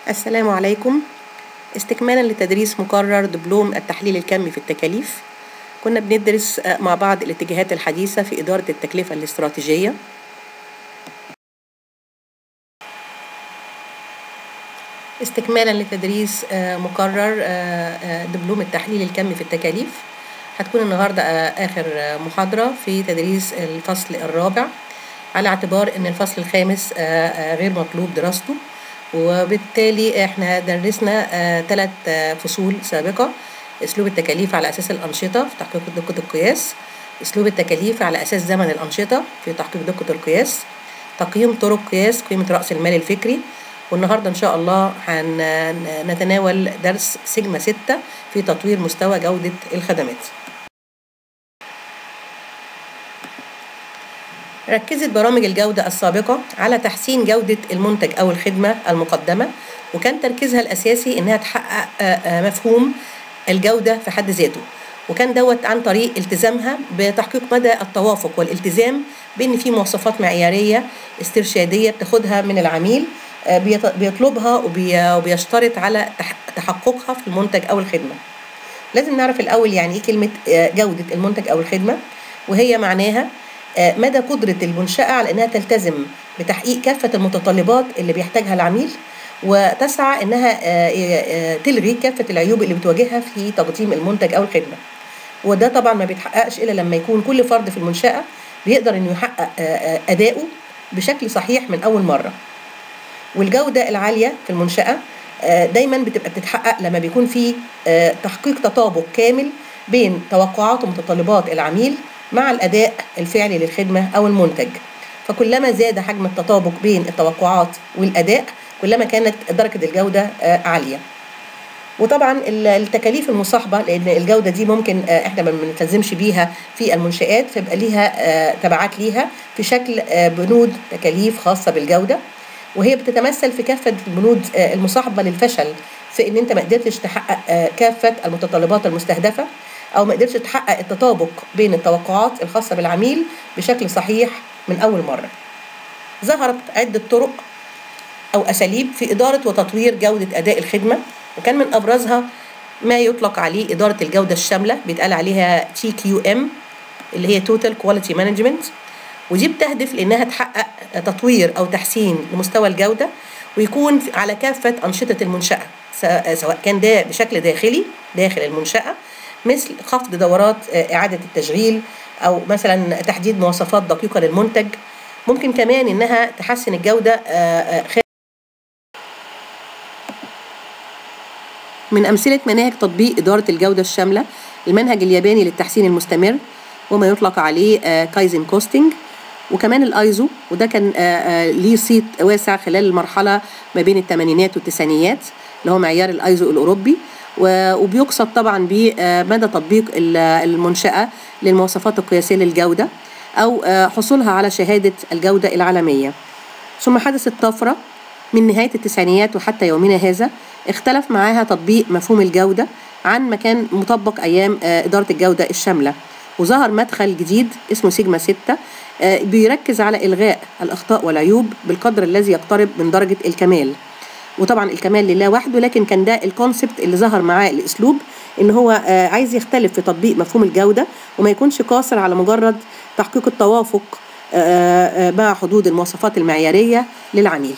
السلام عليكم استكمالا لتدريس مقرر دبلوم التحليل الكمي في التكاليف كنا بندرس مع بعض الاتجاهات الحديثة في إدارة التكلفة الاستراتيجية استكمالا لتدريس مقرر دبلوم التحليل الكمي في التكاليف هتكون النهاردة آخر محاضرة في تدريس الفصل الرابع على اعتبار أن الفصل الخامس غير مطلوب دراسته وبالتالي احنا درسنا ثلاث فصول سابقة اسلوب التكاليف على اساس الانشطة في تحقيق دقة القياس اسلوب التكاليف على اساس زمن الانشطة في تحقيق دقة القياس تقييم طرق قياس قيمة رأس المال الفكري والنهاردة إن شاء الله هنتناول درس سيجما ستة في تطوير مستوى جودة الخدمات ركزت برامج الجودة السابقة على تحسين جودة المنتج أو الخدمة المقدمة وكان تركيزها الأساسي إنها تحقق مفهوم الجودة في حد ذاته وكان دوت عن طريق التزامها بتحقيق مدى التوافق والالتزام بأن في مواصفات معيارية استرشادية بتاخدها من العميل بيطلبها وبيشترط على تحققها في المنتج أو الخدمة لازم نعرف الأول يعني إيه كلمة جودة المنتج أو الخدمة وهي معناها مدى قدرة المنشأة على أنها تلتزم بتحقيق كافة المتطلبات اللي بيحتاجها العميل وتسعى أنها تلغي كافة العيوب اللي بتواجهها في تقديم المنتج أو الخدمة وده طبعا ما بيتحققش إلا لما يكون كل فرد في المنشأة بيقدر أنه يحقق أدائه بشكل صحيح من أول مرة والجودة العالية في المنشأة دايما بتبقى بتتحقق لما بيكون في تحقيق تطابق كامل بين توقعات ومتطلبات العميل مع الأداء الفعلي للخدمة أو المنتج فكلما زاد حجم التطابق بين التوقعات والأداء كلما كانت درجة الجودة عالية وطبعا التكاليف المصاحبة لأن الجودة دي ممكن احنا ما بنلتزمش بيها في المنشآت فيبقى ليها تبعات ليها في شكل بنود تكاليف خاصة بالجودة وهي بتتمثل في كافة البنود المصاحبة للفشل في ان انت ما قدرتش تحقق كافة المتطلبات المستهدفة او ما قدرتش تحقق التطابق بين التوقعات الخاصه بالعميل بشكل صحيح من اول مره ظهرت عده طرق او اساليب في اداره وتطوير جوده اداء الخدمه وكان من ابرزها ما يطلق عليه اداره الجوده الشامله بيتقال عليها تي كيو ام اللي هي توتال كواليتي مانجمنت ودي بتهدف لانها تحقق تطوير او تحسين لمستوى الجوده ويكون على كافه انشطه المنشاه سواء كان ده بشكل داخلي داخل المنشاه مثل خفض دورات إعادة التشغيل أو مثلا تحديد مواصفات دقيقة للمنتج ممكن كمان إنها تحسن الجودة من أمثلة مناهج تطبيق إدارة الجودة الشاملة المنهج الياباني للتحسين المستمر وما يطلق عليه كايزن كوستنج وكمان الايزو وده كان ليه صيت واسع خلال المرحله ما بين الثمانينات والتسعينيات اللي هو معيار الايزو الاوروبي وبيقصد طبعا بمدى تطبيق المنشأة للمواصفات القياسية للجودة أو حصولها على شهادة الجودة العالمية ثم حدثت طفرة من نهاية التسعينيات وحتى يومنا هذا اختلف معاها تطبيق مفهوم الجودة عن ما كان مطبق أيام إدارة الجودة الشاملة وظهر مدخل جديد اسمه سيجما ستة بيركز على إلغاء الأخطاء والعيوب بالقدر الذي يقترب من درجة الكمال وطبعا الكمال لله وحده لكن كان ده الكونسبت اللي ظهر معاه الاسلوب ان هو عايز يختلف في تطبيق مفهوم الجوده وما يكونش قاصر على مجرد تحقيق التوافق مع حدود المواصفات المعياريه للعميل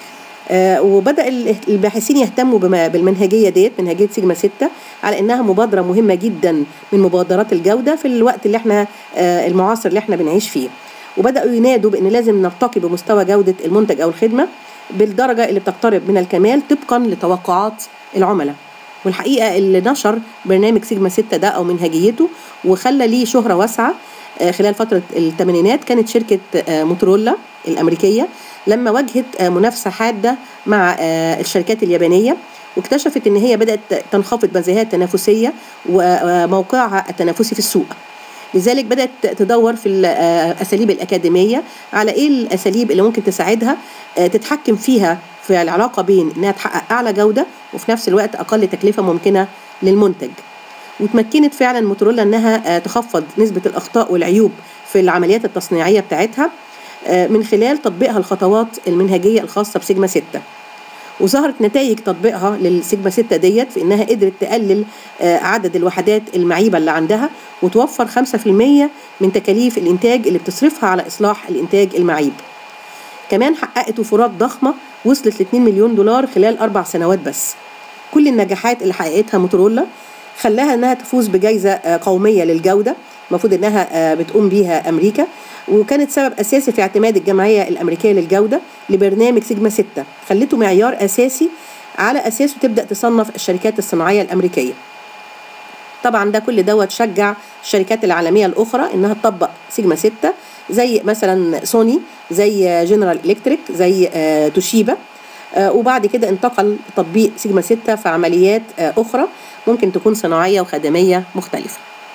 وبدا الباحثين يهتموا بالمنهجيه ديت منهجيه سيجما 6 على انها مبادره مهمه جدا من مبادرات الجوده في الوقت اللي احنا المعاصر اللي احنا بنعيش فيه وبداوا ينادوا بان لازم نرتقي بمستوى جوده المنتج او الخدمه بالدرجة اللي بتقترب من الكمال طبقا لتوقعات العملاء والحقيقة اللي نشر برنامج سيجما 6 ده أو منهجيته وخلى ليه شهرة واسعة خلال فترة الثمانينات كانت شركة موتورولا الأمريكية لما واجهت منافسة حادة مع الشركات اليابانية واكتشفت ان هي بدات تنخفض بنزيهات تنافسيه وموقعها التنافسي في السوق لذلك بدات تدور في الاساليب الاكاديميه على ايه الاساليب اللي ممكن تساعدها تتحكم فيها في العلاقه بين انها تحقق اعلى جوده وفي نفس الوقت اقل تكلفه ممكنه للمنتج وتمكنت فعلا موتورولا انها تخفض نسبه الاخطاء والعيوب في العمليات التصنيعيه بتاعتها من خلال تطبيقها الخطوات المنهجيه الخاصه بسيجما 6 وظهرت نتائج تطبيقها للسيجما 6 ديت في انها قدرت تقلل عدد الوحدات المعيبه اللي عندها وتوفر 5% من تكاليف الانتاج اللي بتصرفها على اصلاح الانتاج المعيب. كمان حققت وفرات ضخمه وصلت ل 2 مليون دولار خلال اربع سنوات بس. كل النجاحات اللي حققتها موتورولا خلاها انها تفوز بجائزه قوميه للجوده المفروض انها بتقوم بيها امريكا وكانت سبب اساسي في اعتماد الجمعيه الامريكيه للجوده لبرنامج سيجما 6 خلته معيار اساسي على اساسه تبدا تصنف الشركات الصناعيه الامريكيه طبعا ده كل دوت شجع الشركات العالميه الاخرى انها تطبق سيجما 6 زي مثلا سوني زي جنرال الكتريك زي توشيبا وبعد كده انتقل تطبيق سيجما 6 في عمليات اخرى ممكن تكون صناعيه وخدميه مختلفه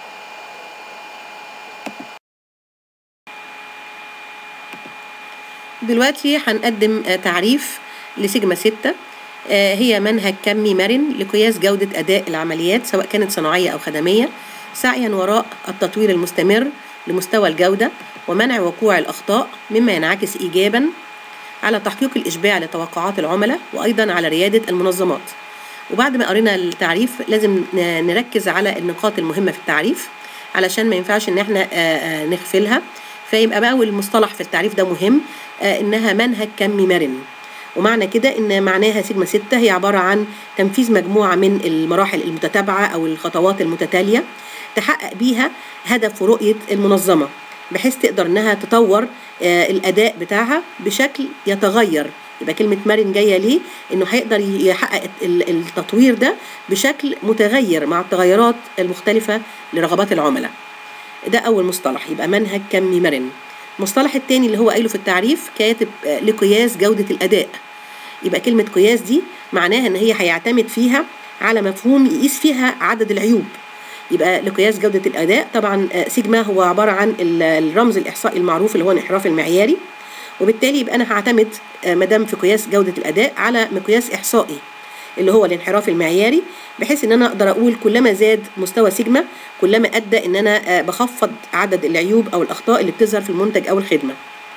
دلوقتي هنقدم تعريف لسيجما 6 هي منهج كمي مرن لقياس جودة أداء العمليات سواء كانت صناعية أو خدمية سعيا وراء التطوير المستمر لمستوى الجودة ومنع وقوع الأخطاء مما ينعكس إيجابا على تحقيق الإشباع لتوقعات العملاء وأيضا على ريادة المنظمات وبعد ما قرينا التعريف لازم نركز على النقاط المهمة في التعريف علشان ما ينفعش ان احنا نغفلها فيبقى بقى اول مصطلح في التعريف ده مهم انها منهج كمي مرن ومعنى كده ان معناها سيجما 6 هي عباره عن تنفيذ مجموعه من المراحل المتتابعه او الخطوات المتتاليه تحقق بيها هدف ورؤيه المنظمه بحيث تقدر انها تطور الاداء بتاعها بشكل يتغير يبقى كلمة مرن جاية ليه؟ إنه هيقدر يحقق التطوير ده بشكل متغير مع التغيرات المختلفة لرغبات العملاء. ده أول مصطلح يبقى منهج كمي مرن. المصطلح التاني اللي هو قايله في التعريف كاتب لقياس جودة الأداء. يبقى كلمة قياس دي معناها إن هي هيعتمد فيها على مفهوم يقيس فيها عدد العيوب. يبقى لقياس جودة الأداء طبعا سيجما هو عبارة عن الرمز الإحصائي المعروف اللي هو الانحراف المعياري وبالتالي يبقى انا هعتمد مدام في قياس جوده الاداء على مقياس احصائي اللي هو الانحراف المعياري بحيث ان انا اقدر اقول كلما زاد مستوى سيجما كلما ادى ان انا بخفض عدد العيوب او الاخطاء اللي بتظهر في المنتج او الخدمه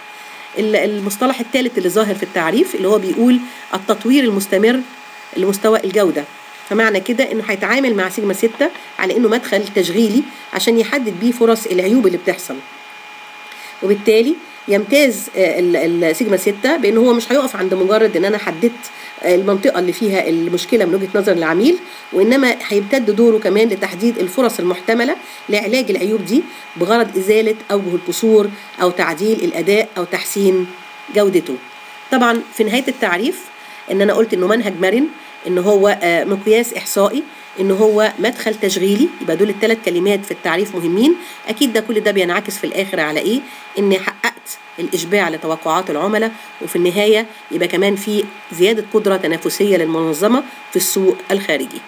المصطلح الثالث اللي ظاهر في التعريف اللي هو بيقول التطوير المستمر لمستوى الجوده فمعنى كده انه هيتعامل مع سيجما 6 على انه مدخل تشغيلي عشان يحدد بيه فرص العيوب اللي بتحصل وبالتالي يمتاز السيجما 6 بان هو مش هيقف عند مجرد ان انا حددت المنطقه اللي فيها المشكله من وجهه نظر العميل وانما هيمتد دوره كمان لتحديد الفرص المحتمله لعلاج العيوب دي بغرض ازاله اوجه القصور او تعديل الاداء او تحسين جودته طبعا في نهايه التعريف ان انا قلت انه منهج مرن ان هو مقياس احصائي ان هو مدخل تشغيلي يبقى دول الثلاث كلمات في التعريف مهمين اكيد ده كل ده بينعكس في الاخر على ايه اني حققت الاشباع لتوقعات العملاء وفي النهايه يبقى كمان في زياده قدره تنافسيه للمنظمه في السوق الخارجي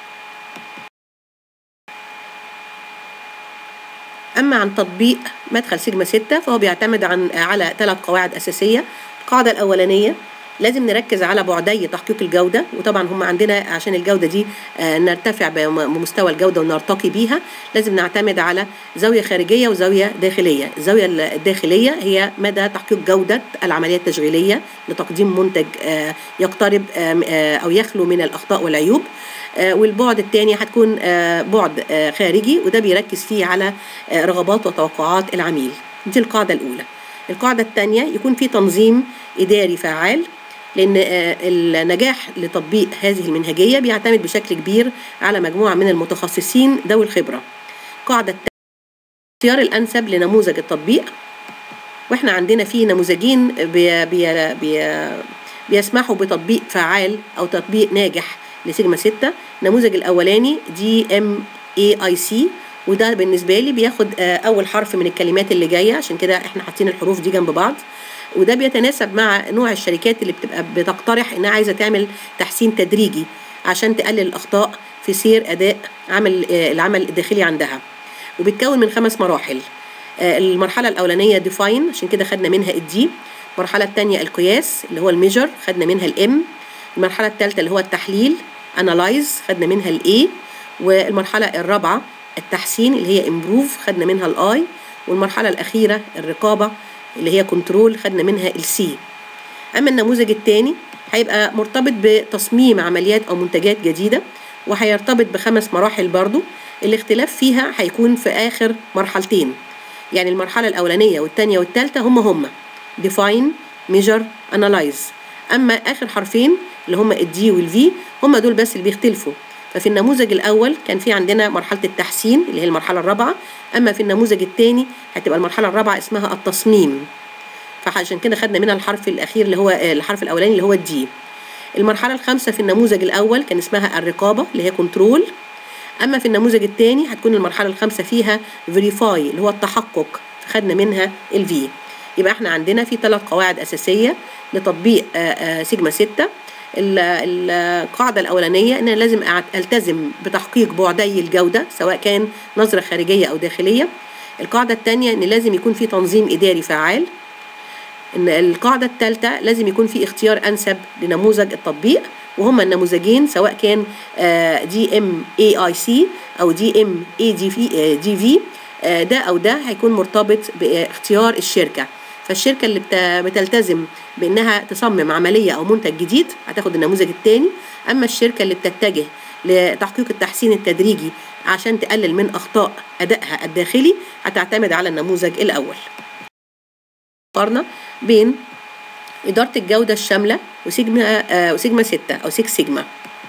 اما عن تطبيق مدخل سيجما 6 فهو بيعتمد عن على ثلاث قواعد اساسيه القاعده الاولانيه لازم نركز على بعدي تحقيق الجودة وطبعا هم عندنا عشان الجودة دي نرتفع بمستوى الجودة ونرتقي بيها لازم نعتمد على زاوية خارجية وزاوية داخلية الزاوية الداخلية هي مدى تحقيق جودة العملية التشغيلية لتقديم منتج يقترب أو يخلو من الأخطاء والعيوب والبعد الثاني هتكون بعد خارجي وده بيركز فيه على رغبات وتوقعات العميل دي القاعدة الأولى القاعدة الثانية يكون في تنظيم إداري فعال لأن النجاح لتطبيق هذه المنهجية بيعتمد بشكل كبير على مجموعة من المتخصصين ذوي الخبرة قاعدة اختيار الأنسب لنموذج التطبيق واحنا عندنا في نموذجين بي بي بي بيسمحوا بتطبيق فعال أو تطبيق ناجح لسيجما 6 النموذج الأولاني دي ام اي اي سي وده بالنسبة لي بياخد أول حرف من الكلمات اللي جاية عشان كده احنا حاطين الحروف دي جنب بعض وده بيتناسب مع نوع الشركات اللي بتبقى بتقترح انها عايزه تعمل تحسين تدريجي عشان تقلل الاخطاء في سير اداء عمل العمل الداخلي عندها وبيتكون من خمس مراحل المرحله الاولانيه ديفاين عشان كده خدنا منها الدي المرحله الثانيه القياس اللي هو الميجر خدنا منها الام المرحله الثالثه اللي هو التحليل انالايز خدنا منها الاي والمرحله الرابعه التحسين اللي هي امبروف خدنا منها الاي والمرحله الاخيره الرقابه اللي هي كنترول خدنا منها السي اما النموذج الثاني هيبقى مرتبط بتصميم عمليات او منتجات جديده وهيرتبط بخمس مراحل برضو الاختلاف فيها هيكون في اخر مرحلتين يعني المرحله الاولانيه والثانيه والثالثه هم هم define measure analyze اما اخر حرفين اللي هم الدي والفي هم دول بس اللي بيختلفوا ففي النموذج الاول كان في عندنا مرحله التحسين اللي هي المرحله الرابعه اما في النموذج الثاني هتبقى المرحله الرابعه اسمها التصميم فعشان كده خدنا منها الحرف الاخير اللي هو الحرف الاولاني اللي هو الدي المرحله الخامسه في النموذج الاول كان اسمها الرقابه اللي هي كنترول اما في النموذج الثاني هتكون المرحله الخامسه فيها فيريفاي اللي هو التحقق خدنا منها الفي يبقى احنا عندنا في ثلاث قواعد اساسيه لتطبيق سيجما 6 القاعده الاولانيه ان لازم التزم بتحقيق بعدي الجوده سواء كان نظره خارجيه او داخليه القاعده الثانيه ان لازم يكون في تنظيم اداري فعال ان القاعده الثالثه لازم يكون في اختيار انسب لنموذج التطبيق وهما النموذجين سواء كان دي ام اي اي سي او دي ام اي دي في دي في ده او ده هيكون مرتبط باختيار الشركه فالشركه اللي بتلتزم بانها تصمم عمليه او منتج جديد هتاخد النموذج الثاني اما الشركه اللي بتتجه لتحقيق التحسين التدريجي عشان تقلل من اخطاء ادائها الداخلي هتعتمد على النموذج الاول مقارنه بين إدارة الجودة الشاملة وسيجما آه وسيجما 6 أو 6 سيجما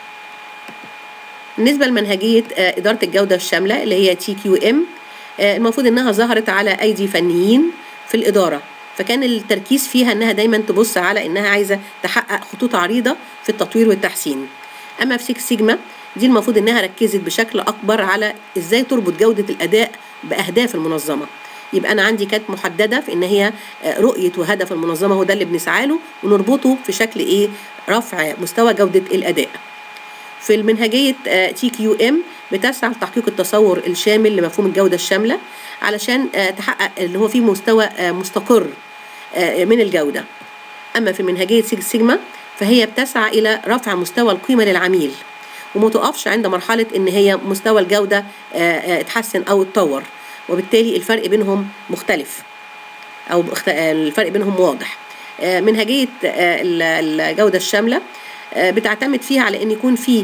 بالنسبة لمنهجية آه إدارة الجودة الشاملة اللي هي تي كيو ام المفروض إنها ظهرت على أيدي فنيين في الإدارة فكان التركيز فيها إنها دايما تبص على إنها عايزة تحقق خطوط عريضة في التطوير والتحسين أما في 6 سيجما دي المفروض إنها ركزت بشكل أكبر على إزاي تربط جودة الأداء بأهداف المنظمة يبقى انا عندي كانت محدده في ان هي رؤيه وهدف المنظمه هو ده اللي بنسعى له ونربطه في شكل ايه رفع مستوى جوده الاداء في المنهجيه تي كيو ام بتسعى لتحقيق التصور الشامل لمفهوم الجوده الشامله علشان تحقق اللي هو فيه مستوى مستقر من الجوده اما في منهجيه سيج سيجما فهي بتسعى الى رفع مستوى القيمه للعميل ومتقفش عند مرحله ان هي مستوى الجوده اتحسن او اتطور وبالتالي الفرق بينهم مختلف او الفرق بينهم واضح منهجيه الجوده الشامله بتعتمد فيها على ان يكون في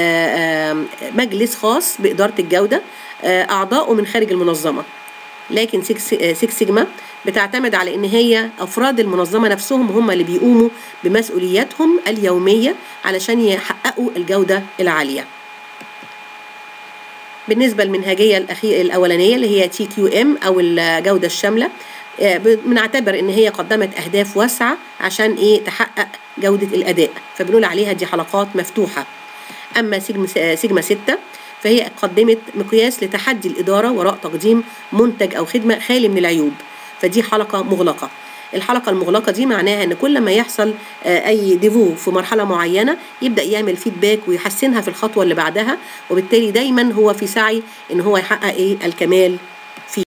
مجلس خاص باداره الجوده اعضاؤه من خارج المنظمه لكن 6 سيجما بتعتمد على ان هي افراد المنظمه نفسهم هم اللي بيقوموا بمسؤولياتهم اليوميه علشان يحققوا الجوده العاليه بالنسبه للمنهجيه الاخيره الاولانيه اللي هي تي كيو ام او الجوده الشامله بنعتبر ان هي قدمت اهداف واسعه عشان ايه تحقق جوده الاداء فبنقول عليها دي حلقات مفتوحه اما سيجما سيجما 6 فهي قدمت مقياس لتحدي الاداره وراء تقديم منتج او خدمه خالي من العيوب فدي حلقه مغلقه الحلقة المغلقة دي معناها ان كل ما يحصل اي ديفو في مرحلة معينة يبدأ يعمل فيدباك ويحسنها في الخطوة اللي بعدها وبالتالي دايما هو في سعي ان هو يحقق ايه الكمال فيه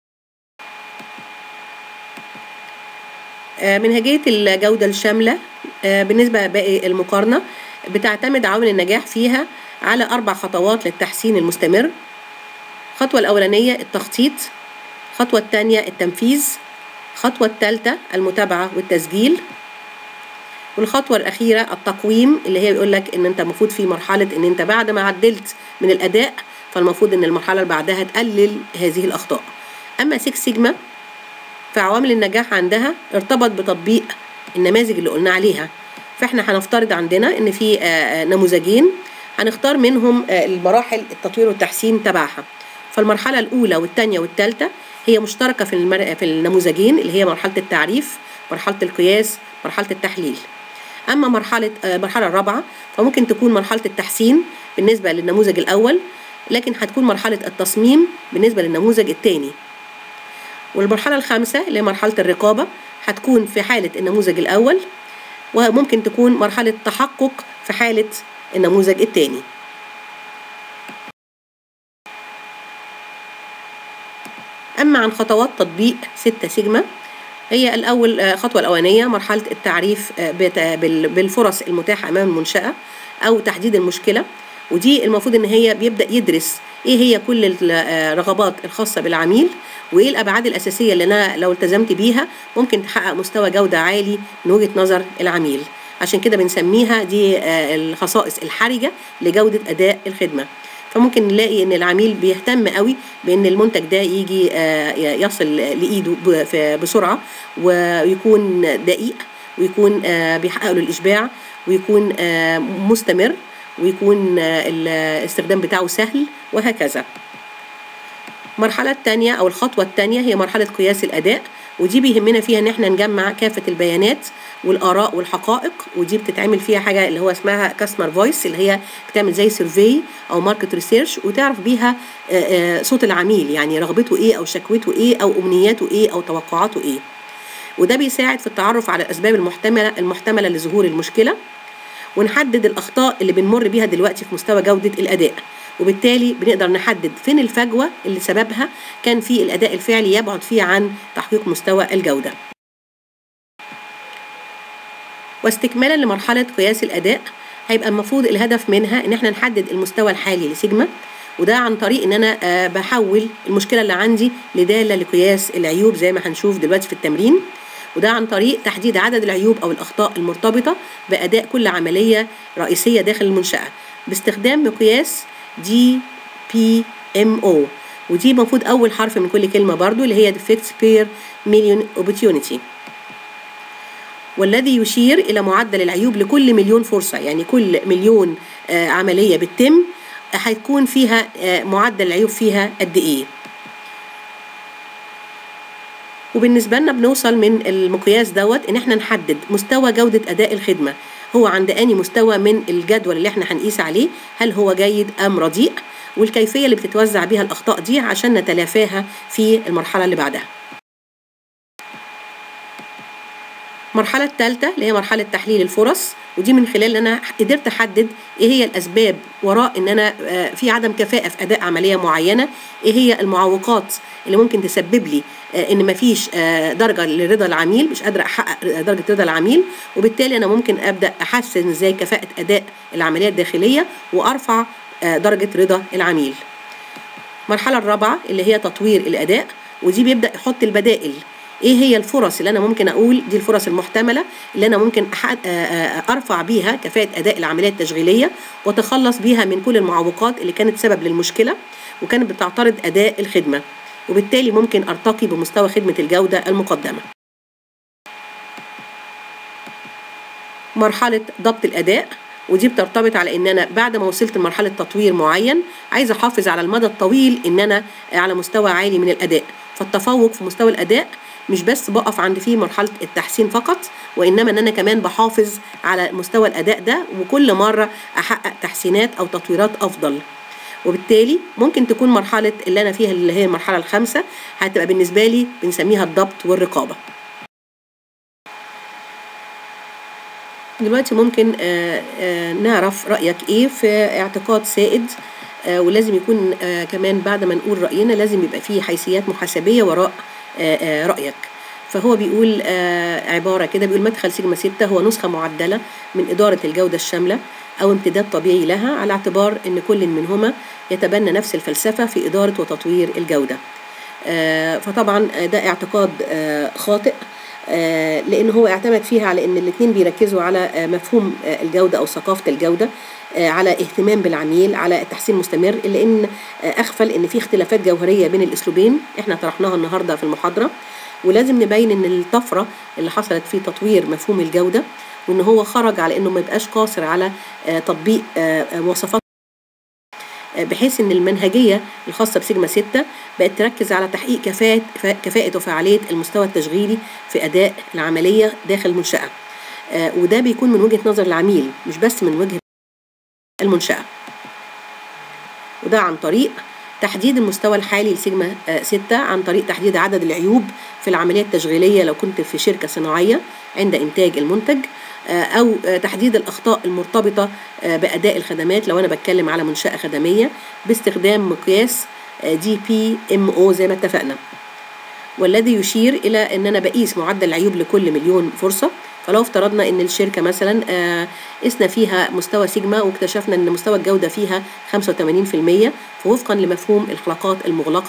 منهجية الجودة الشاملة بالنسبة باقي المقارنة بتعتمد عوامل النجاح فيها على أربع خطوات للتحسين المستمر الخطوة الأولانية التخطيط الخطوة الثانية التنفيذ الخطوة الثالثة المتابعة والتسجيل والخطوة الأخيرة التقويم اللي هي بيقول لك إن أنت المفروض في مرحلة إن أنت بعد ما عدلت من الأداء فالمفروض إن المرحلة اللي بعدها تقلل هذه الأخطاء أما 6 سيجما فعوامل النجاح عندها ارتبط بتطبيق النماذج اللي قلنا عليها فاحنا هنفترض عندنا ان في نموذجين هنختار منهم المراحل التطوير والتحسين تبعها فالمرحله الاولى والثانيه والثالثه هي مشتركه في المر... في النموذجين اللي هي مرحله التعريف مرحله القياس مرحله التحليل اما مرحله المرحله الرابعه فممكن تكون مرحله التحسين بالنسبه للنموذج الاول لكن هتكون مرحله التصميم بالنسبه للنموذج الثاني والمرحله الخامسه اللي هي مرحله الرقابه هتكون في حاله النموذج الاول وممكن تكون مرحله تحقق في حاله النموذج الثاني أما عن خطوات تطبيق 6 سيجما هي الأول الخطوة الأولانية مرحلة التعريف بالفرص المتاحة أمام المنشأة أو تحديد المشكلة ودي المفروض إن هي بيبدأ يدرس إيه هي كل الرغبات الخاصة بالعميل وإيه الأبعاد الأساسية اللي أنا لو التزمت بيها ممكن تحقق مستوى جودة عالي من وجهة نظر العميل عشان كده بنسميها دي آه، الخصائص الحرجه لجوده اداء الخدمه فممكن نلاقي ان العميل بيهتم قوي بان المنتج ده يجي آه، يصل لايده ب- في- بسرعه ويكون دقيق ويكون آه، بيحقق له الاشباع ويكون آه، مستمر ويكون آه، الاستخدام بتاعه سهل وهكذا المرحلة الثانية أو الخطوة الثانية هي مرحلة قياس الأداء ودي بيهمنا فيها إن احنا نجمع كافة البيانات والآراء والحقائق ودي بتتعمل فيها حاجة اللي هو اسمها كاستمر فويس اللي هي بتعمل زي سيرفي أو ماركت ريسيرش وتعرف بيها آه، آه، صوت العميل يعني رغبته إيه أو شكوته إيه أو أمنياته إيه أو توقعاته إيه وده بيساعد في التعرف على الأسباب المحتملة المحتملة لظهور المشكلة ونحدد الأخطاء اللي بنمر بيها دلوقتي في مستوى جودة الأداء وبالتالي بنقدر نحدد فين الفجوة اللي سببها كان في الأداء الفعلي يبعد فيه عن تحقيق مستوى الجودة واستكمالا لمرحلة قياس الأداء هيبقى المفروض الهدف منها إن احنا نحدد المستوى الحالي لسيجما وده عن طريق ان انا آه، بحول المشكله اللي عندي لداله لقياس العيوب زي ما هنشوف دلوقتي في التمرين وده عن طريق تحديد عدد العيوب او الاخطاء المرتبطه باداء كل عمليه رئيسيه داخل المنشاه باستخدام مقياس دي بي ام او ودي المفروض اول حرف من كل كلمه برضو اللي هي defects per million opportunity والذي يشير إلى معدل العيوب لكل مليون فرصة يعني كل مليون آه، عملية بتتم آه، هيكون فيها آه، معدل العيوب فيها قد إيه وبالنسبة لنا بنوصل من المقياس دوت إن إحنا نحدد مستوى جودة أداء الخدمة هو عند أني مستوى من الجدول اللي إحنا هنقيس عليه هل هو جيد أم رديء والكيفية اللي بتتوزع بيها الأخطاء دي عشان نتلافاها في المرحلة اللي بعدها المرحلة الثالثة اللي هي مرحلة تحليل الفرص ودي من خلال ان انا قدرت احدد ايه هي الاسباب وراء ان انا آه، في عدم كفاءة في اداء عملية معينة ايه هي المعوقات اللي ممكن تسبب لي آه، ان مفيش آه، درجة لرضا العميل مش قادرة احقق درجة رضا العميل وبالتالي انا ممكن ابدا احسن ازاي كفاءة اداء العملية الداخلية وارفع آه، درجة رضا العميل المرحلة الرابعة اللي هي تطوير الأداء ودي بيبدأ يحط البدائل ايه هي الفرص اللي انا ممكن اقول دي الفرص المحتمله اللي انا ممكن أحد آه، آه، ارفع بيها كفاءه اداء العمليه التشغيليه واتخلص بيها من كل المعوقات اللي كانت سبب للمشكله وكانت بتعترض اداء الخدمه وبالتالي ممكن ارتقي بمستوى خدمه الجوده المقدمه مرحله ضبط الاداء ودي بترتبط على ان انا بعد ما وصلت لمرحله تطوير معين عايزه احافظ على المدى الطويل ان انا على مستوى عالي من الاداء فالتفوق في مستوى الاداء مش بس بقف عند فيه مرحله التحسين فقط وانما ان انا كمان بحافظ على مستوى الاداء ده وكل مره احقق تحسينات او تطويرات افضل وبالتالي ممكن تكون مرحله اللي انا فيها اللي هي المرحله الخامسه هتبقى بالنسبه لي بنسميها الضبط والرقابه دلوقتي ممكن آه، آه، نعرف رأيك ايه في اعتقاد سائد آه، ولازم يكون آه، كمان بعد ما نقول رأينا لازم يبقى فيه حيثيات محاسبية وراء آه، آه، رأيك فهو بيقول آه، عبارة كده بيقول مدخل سيجما 6 هو نسخة معدلة من إدارة الجودة الشاملة أو امتداد طبيعي لها على اعتبار أن كل منهما يتبنى نفس الفلسفة في إدارة وتطوير الجودة آه، فطبعا ده اعتقاد آه، خاطئ آه، لان هو اعتمد فيها على ان الاثنين بيركزوا على آه، مفهوم آه، الجوده او ثقافه الجوده آه، على اهتمام بالعميل على التحسين المستمر الا ان آه، اغفل ان في اختلافات جوهريه بين الاسلوبين احنا طرحناها النهارده في المحاضره ولازم نبين ان الطفره اللي حصلت في تطوير مفهوم الجوده وان هو خرج على انه ما يبقاش قاصر على آه، تطبيق آه، آه، مواصفات بحيث ان المنهجيه الخاصه بسيجما 6 بقت تركز على تحقيق كفاءه كفاءه وفعاليه المستوى التشغيلي في اداء العمليه داخل المنشاه آه، وده بيكون من وجهه نظر العميل مش بس من وجهه المنشاه وده عن طريق تحديد المستوى الحالي لسيجما 6 عن طريق تحديد عدد العيوب في العملية التشغيلية لو كنت في شركة صناعية عند إنتاج المنتج آه، أو آه، تحديد الأخطاء المرتبطة آه، بأداء الخدمات لو أنا بتكلم على منشأة خدمية باستخدام مقياس دي بي ام او زي ما اتفقنا والذي يشير إلى أن أنا بقيس معدل العيوب لكل مليون فرصة فلو افترضنا ان الشركه مثلا آه، قسنا فيها مستوى سيجما واكتشفنا ان مستوى الجوده فيها 85% فوفقا لمفهوم الحلقات المغلقه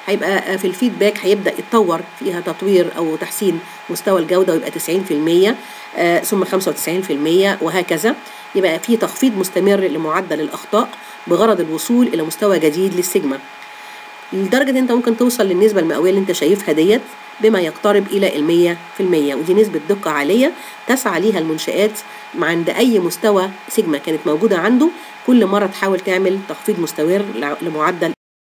هيبقى في الفيدباك هيبدا يتطور فيها تطوير او تحسين مستوى الجوده ويبقى 90% آه، ثم 95% وهكذا يبقى في تخفيض مستمر لمعدل الاخطاء بغرض الوصول الى مستوى جديد للسيجما لدرجة ان انت ممكن توصل للنسبة المئوية اللي انت شايفها ديت بما يقترب الى المية في المية ودي نسبة دقة عالية تسعى ليها المنشآت عند اي مستوى سيجما كانت موجودة عنده كل مرة تحاول تعمل تخفيض مستمر لمعدل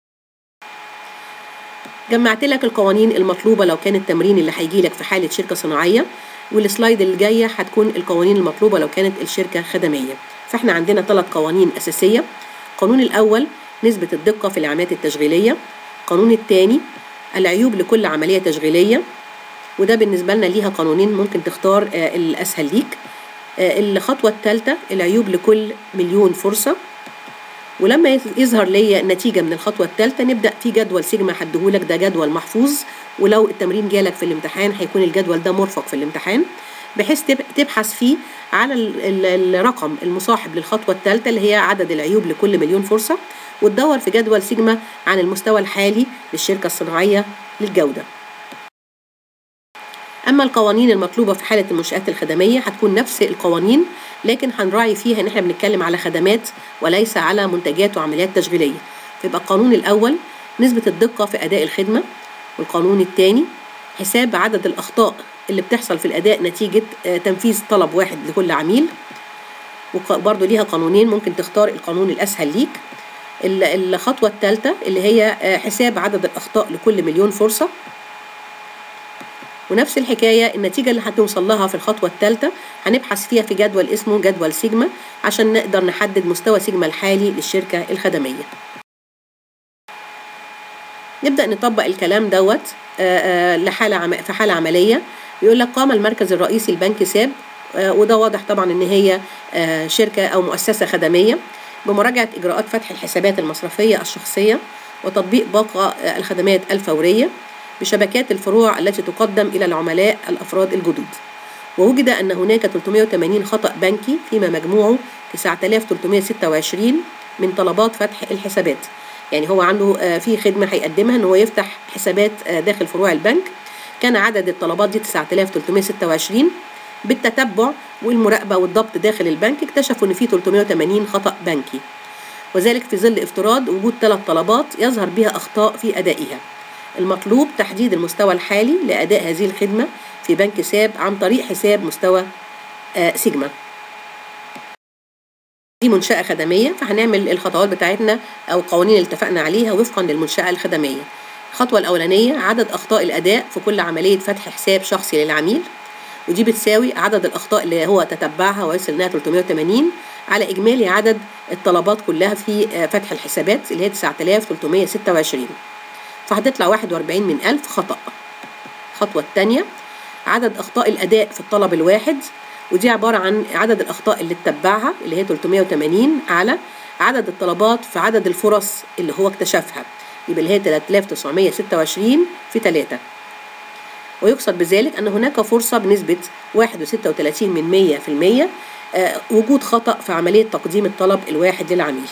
جمعت لك القوانين المطلوبة لو كان التمرين اللي هيجي لك في حالة شركة صناعية والسلايد اللي جاية هتكون القوانين المطلوبة لو كانت الشركة خدمية فاحنا عندنا ثلاث قوانين أساسية القانون الأول نسبة الدقة في العمليات التشغيلية القانون الثاني العيوب لكل عملية تشغيلية وده بالنسبة لنا ليها قانونين ممكن تختار آه، الأسهل ليك آه، الخطوة الثالثة العيوب لكل مليون فرصة ولما يظهر ليا نتيجة من الخطوة الثالثة نبدأ في جدول سيجما حدهولك ده جدول محفوظ ولو التمرين جالك في الامتحان هيكون الجدول ده مرفق في الامتحان بحيث تبحث فيه على الرقم المصاحب للخطوة الثالثة اللي هي عدد العيوب لكل مليون فرصة وتدور في جدول سيجما عن المستوى الحالي للشركة الصناعية للجودة أما القوانين المطلوبة في حالة المنشآت الخدمية هتكون نفس القوانين لكن هنراعي فيها إن إحنا بنتكلم على خدمات وليس على منتجات وعمليات تشغيلية فيبقى القانون الأول نسبة الدقة في أداء الخدمة والقانون الثاني حساب عدد الأخطاء اللي بتحصل في الأداء نتيجة آه، تنفيذ طلب واحد لكل عميل وبرضه ليها قانونين ممكن تختار القانون الأسهل ليك الخطوة الثالثة اللي هي آه، حساب عدد الأخطاء لكل مليون فرصة ونفس الحكاية النتيجة اللي هتوصل لها في الخطوة الثالثة هنبحث فيها في جدول اسمه جدول سيجما عشان نقدر نحدد مستوى سيجما الحالي للشركة الخدمية نبدأ نطبق الكلام دوت آه، لحالة في حالة عملية يقول لك قام المركز الرئيسي البنك ساب وده واضح طبعا ان هي شركة او مؤسسة خدمية بمراجعة إجراءات فتح الحسابات المصرفية الشخصية وتطبيق باقة الخدمات الفورية بشبكات الفروع التي تقدم إلى العملاء الأفراد الجدد ووجد أن هناك 380 خطأ بنكي فيما مجموعه 9326 من طلبات فتح الحسابات يعني هو عنده آه، في خدمة هيقدمها أن هو يفتح حسابات آه، داخل فروع البنك كان عدد الطلبات دي 9326 بالتتبع والمراقبة والضبط داخل البنك اكتشفوا أن في 380 خطأ بنكي وذلك في ظل افتراض وجود ثلاث طلبات يظهر بها أخطاء في أدائها المطلوب تحديد المستوى الحالي لأداء هذه الخدمة في بنك ساب عن طريق حساب مستوى آه سيجما دي منشأة خدمية فهنعمل الخطوات بتاعتنا أو القوانين اللي اتفقنا عليها وفقا للمنشأة الخدمية الخطوة الأولانية عدد أخطاء الأداء في كل عملية فتح حساب شخصي للعميل ودي بتساوي عدد الأخطاء اللي هو تتبعها ويصل إنها 380 على إجمالي عدد الطلبات كلها في آه، فتح الحسابات اللي هي 9326 فهتطلع 41 من 1000 خطأ الخطوة الثانية عدد أخطاء الأداء في الطلب الواحد ودي عبارة عن عدد الأخطاء اللي اتبعها اللي هي 380 على عدد الطلبات في عدد الفرص اللي هو اكتشفها يبقى اللي هي 3926 في 3 ويقصد بذلك أن هناك فرصة بنسبة 1.36 من 100% آه، وجود خطأ في عملية تقديم الطلب الواحد للعميل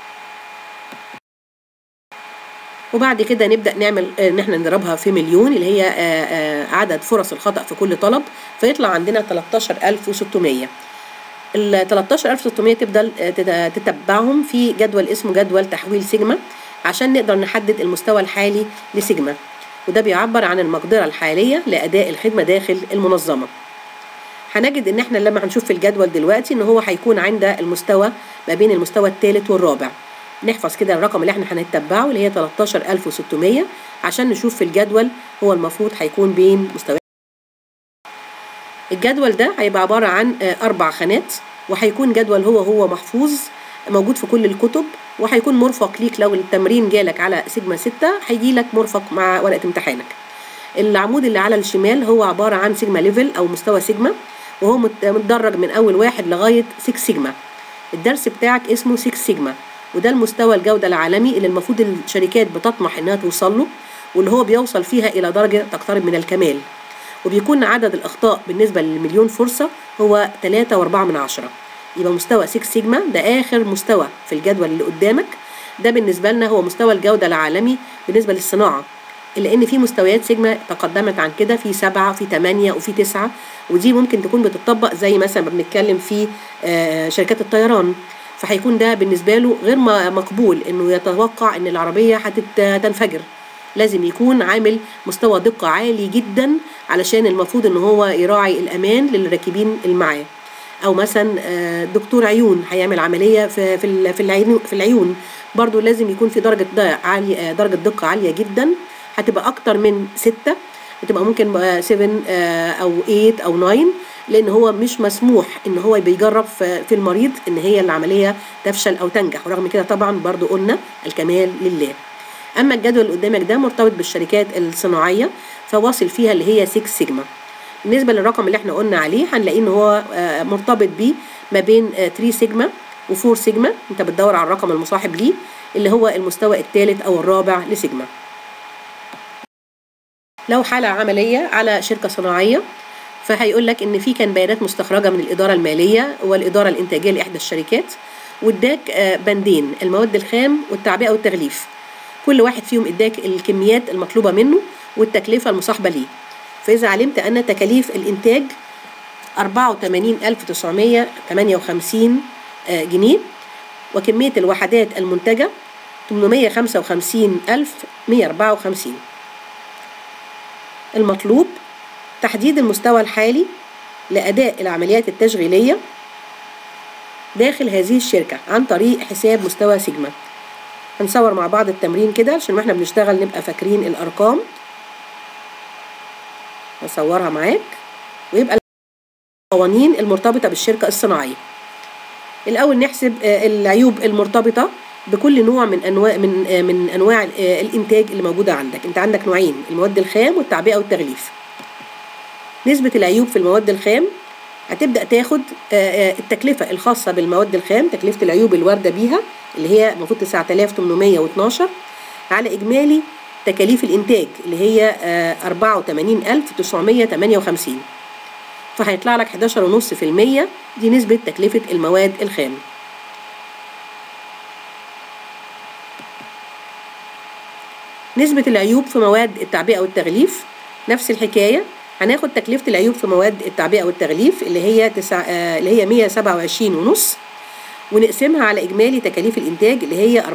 وبعد كده نبدا نعمل آه، ان احنا نضربها في مليون اللي هي آه، عدد فرص الخطا في كل طلب فيطلع عندنا 13600 ال 13600 تفضل تتبعهم في جدول اسمه جدول تحويل سيجما عشان نقدر نحدد المستوى الحالي لسيجما وده بيعبر عن المقدرة الحالية لأداء الخدمة داخل المنظمة هنجد ان احنا لما هنشوف في الجدول دلوقتي ان هو هيكون عند المستوى ما بين المستوى الثالث والرابع نحفظ كده الرقم اللي احنا هنتبعه اللي هي 13600 عشان نشوف في الجدول هو المفروض هيكون بين مستوى الجدول ده هيبقى عبارة عن آه، أربع خانات وهيكون جدول هو هو محفوظ موجود في كل الكتب وهيكون مرفق ليك لو التمرين جالك على سيجما 6 هيجي لك مرفق مع ورقه امتحانك العمود اللي على الشمال هو عباره عن سيجما ليفل او مستوى سيجما وهو متدرج من اول واحد لغايه 6 سيجما الدرس بتاعك اسمه 6 سيجما وده المستوى الجوده العالمي اللي المفروض الشركات بتطمح انها توصل له واللي هو بيوصل فيها الى درجه تقترب من الكمال وبيكون عدد الاخطاء بالنسبه للمليون فرصه هو 3.4 من عشرة يبقى مستوى 6 سيجما ده آخر مستوى في الجدول اللي قدامك ده بالنسبة لنا هو مستوى الجودة العالمي بالنسبة للصناعة إلا إن في مستويات سيجما تقدمت عن كده في سبعة وفي ثمانية وفي تسعة ودي ممكن تكون بتطبق زي مثلا ما بنتكلم في آه، شركات الطيران فهيكون ده بالنسبة له غير م- مقبول إنه يتوقع إن العربية هتنفجر لازم يكون عامل مستوى دقة عالي جدا علشان المفروض إن هو يراعي الأمان للراكبين اللي معاه او مثلا آه، دكتور عيون هيعمل عمليه في في ال- في العين في العيون برضو لازم يكون في درجه د- عاليه آه، درجه دقه عاليه جدا هتبقى اكتر من ستة هتبقى ممكن 7 او 8 او 9 لان هو مش مسموح ان هو بيجرب في في المريض ان هي العمليه تفشل او تنجح ورغم كده طبعا برضو قلنا الكمال لله اما الجدول اللي قدامك ده مرتبط بالشركات الصناعيه فواصل فيها اللي هي 6 سيجما بالنسبه للرقم اللي احنا قلنا عليه هنلاقيه ان هو آه، مرتبط بيه ما بين آه، 3 سيجما و4 سيجما انت بتدور على الرقم المصاحب ليه اللي هو المستوى الثالث او الرابع لسيجما لو حالة عملية على شركة صناعية فهيقول لك ان في كان بيانات مستخرجه من الاداره الماليه والاداره الانتاجيه لاحدى الشركات واداك آه، بندين المواد الخام والتعبئه والتغليف كل واحد فيهم اداك الكميات المطلوبه منه والتكلفه المصاحبه ليه فاذا علمت ان تكاليف الانتاج 84958 آه، جنيه وكميه الوحدات المنتجه 855154 المطلوب تحديد المستوى الحالي لأداء العمليات التشغيلية داخل هذه الشركة عن طريق حساب مستوى سيجما هنصور مع بعض التمرين كده عشان واحنا بنشتغل نبقى فاكرين الأرقام هصورها معاك ويبقى القوانين المرتبطة بالشركة الصناعية الأول نحسب آه، العيوب المرتبطة بكل نوع من انواع من آه، من انواع آه، الانتاج اللي موجوده عندك انت عندك نوعين المواد الخام والتعبئه والتغليف نسبة العيوب في المواد الخام هتبدأ تاخد آه، آه، التكلفة الخاصة بالمواد الخام تكلفة العيوب الواردة بيها اللي هي المفروض 9812 على إجمالي تكاليف الإنتاج اللي هي آه، 84958 فهيطلع لك 11.5% دي نسبة تكلفة المواد الخام نسبة العيوب في مواد التعبئة والتغليف نفس الحكاية هناخد تكلفة العيوب في مواد التعبئة والتغليف اللي هي تسع آه، اللي هي 127 ونص ونقسمها على إجمالي تكاليف الإنتاج اللي هي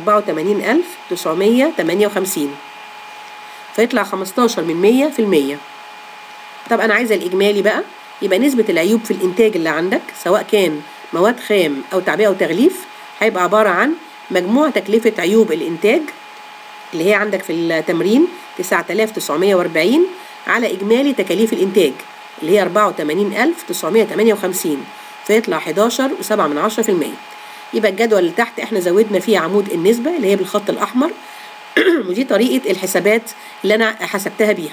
84958 فيطلع 15 من 100 في المية طب أنا عايزة الإجمالي بقى يبقى نسبة العيوب في الإنتاج اللي عندك سواء كان مواد خام أو تعبئة وتغليف هيبقى عبارة عن مجموع تكلفة عيوب الإنتاج اللي هي عندك في التمرين 9940 على إجمالي تكاليف الإنتاج اللي هي 84958 فيطلع 11 و7 من 10% يبقى الجدول اللي تحت احنا زودنا فيه عمود النسبة اللي هي بالخط الأحمر ودي طريقة الحسابات اللي أنا حسبتها بيها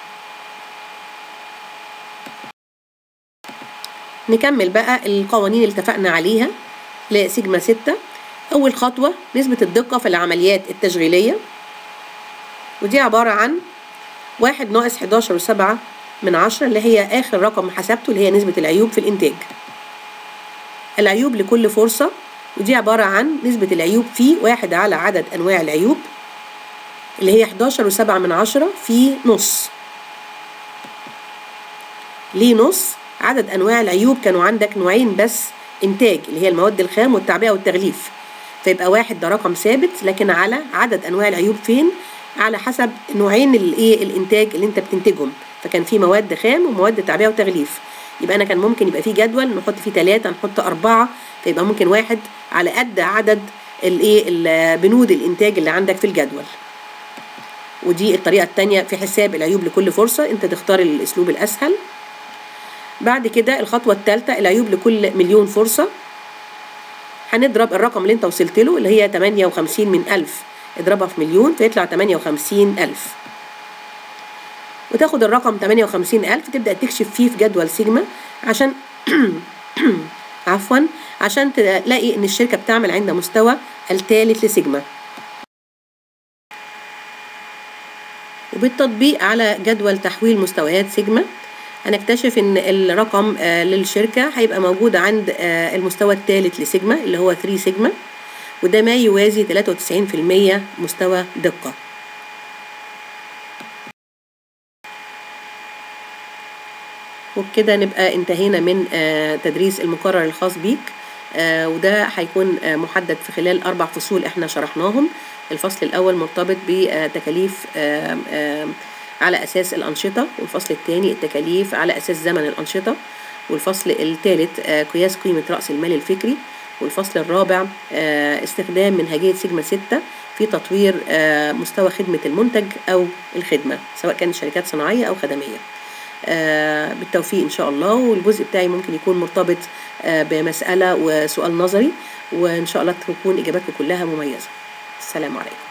نكمل بقى القوانين اللي اتفقنا عليها لسيجما 6 أول خطوة نسبة الدقة في العمليات التشغيلية ودي عبارة عن واحد ناقص 11 وسبعة من عشرة اللي هي آخر رقم حسبته اللي هي نسبة العيوب في الإنتاج العيوب لكل فرصة ودي عبارة عن نسبة العيوب في واحد على عدد أنواع العيوب اللي هي 11 وسبعة من عشرة في نص ليه نص عدد أنواع العيوب كانوا عندك نوعين بس إنتاج اللي هي المواد الخام والتعبئة والتغليف فيبقى واحد ده رقم ثابت لكن على عدد أنواع العيوب فين على حسب نوعين الايه الانتاج اللي انت بتنتجهم فكان في مواد خام ومواد تعبئه وتغليف يبقى انا كان ممكن يبقى في جدول نحط فيه ثلاثة نحط أربعة فيبقى ممكن واحد على قد عدد الايه بنود الانتاج اللي عندك في الجدول ودي الطريقة التانية في حساب العيوب لكل فرصة انت تختار الاسلوب الاسهل بعد كده الخطوة الثالثة العيوب لكل مليون فرصة هنضرب الرقم اللي انت وصلت له اللي هي 58 من ألف اضربها في مليون فيطلع 58 ألف وتاخد الرقم 58 ألف تبدأ تكشف فيه في جدول سيجما عشان عفوا عشان تلاقي ان الشركة بتعمل عند مستوى الثالث لسيجما وبالتطبيق على جدول تحويل مستويات سيجما هنكتشف ان الرقم آه للشركة هيبقى موجود عند آه المستوى الثالث لسيجما اللي هو 3 سيجما وده ما يوازي 93% مستوى دقة وبكده نبقى انتهينا من آه، تدريس المقرر الخاص بيك آه، وده هيكون آه، محدد في خلال أربع فصول احنا شرحناهم الفصل الأول مرتبط بتكاليف آم، آم، على أساس الأنشطة والفصل الثاني التكاليف على أساس زمن الأنشطة والفصل الثالث آه، قياس قيمة رأس المال الفكري والفصل الرابع آه، استخدام منهجية سيجما 6 في تطوير آه، مستوى خدمة المنتج أو الخدمة سواء كانت شركات صناعية أو خدمية آه، بالتوفيق إن شاء الله والجزء بتاعي ممكن يكون مرتبط آه، بمسألة وسؤال نظري وإن شاء الله تكون إجاباتكم كلها مميزة السلام عليكم